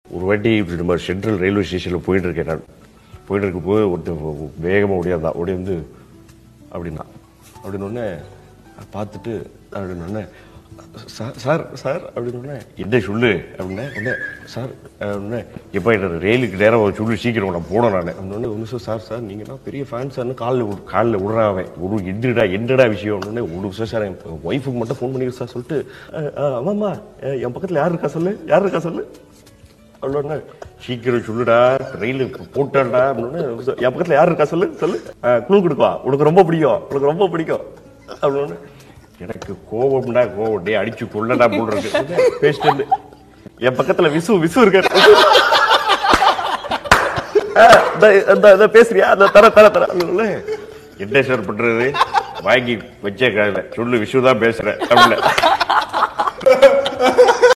ஒரு வாட்டி இப்படி நம்ம சென்ட்ரல் ரயில்வே ஸ்டேஷனில் போயிட்டு இருக்கேன் நான் போயிட்டு இருக்கும்போது ஒருத்தன் வேகமாக ஓடியாந்தான் ஓடி வந்து அப்படின்னா அப்படின்னு உடனே பார்த்துட்டு அப்படின்னு உடனே சார் சார் சார் அப்படின்னு உடனே என்ன சொல்லு அப்படின்னே உடனே சார் அப்படின்னே எப்போ என்ன ரயிலுக்கு நேரம் ஒரு சொல்லு சீக்கிரம் நான் போனேன் நான் அப்படின்னு ஒன்று சார் சார் சார் நீங்கள் தான் பெரிய ஃபேன் சார்னு காலில் விடு- காலில் விடுறாவே ஒரு என்னடா என்னடா விஷயம் ஒன்று ஒரு நிமிஷம் சார் என் ஒய்ஃபுக்கு மட்டும் ஃபோன் பண்ணிடு சார் சொல்லிட்டு "அஹ், அஹ், ஆமாம்மா அஹ், என் பக்கத்தில் யார் இருக்கா சொல்லு யார் இருக்கா சொல்லு அவ்வளோண்ணே சீக்கிரம் சொல்லுடா ரயில் போட்டான்டா அப்படின்னு என் பக்கத்தில் யார் இருக்கா சொல்லு சொல்லு க்ளூ கொடுக்குவா உனக்கு ரொம்ப பிடிக்கும் உனக்கு ரொம்ப பிடிக்கும் அப்படின்னு எனக்கு கோவம்டா கோவம் டே அடிச்சு கொள்ளடா போடுறது பேசிட்டு என் பக்கத்துல விசு விசு இருக்காரு ஆ, இந்த- இந்த- இந்த பேசுறியா அந்த தர தர தர அப்படின்னு என்ன சார் பண்றது வாங்கி வச்சே காதுல சொல்லு விசு தான் பேசுறேன் அப்படின்னு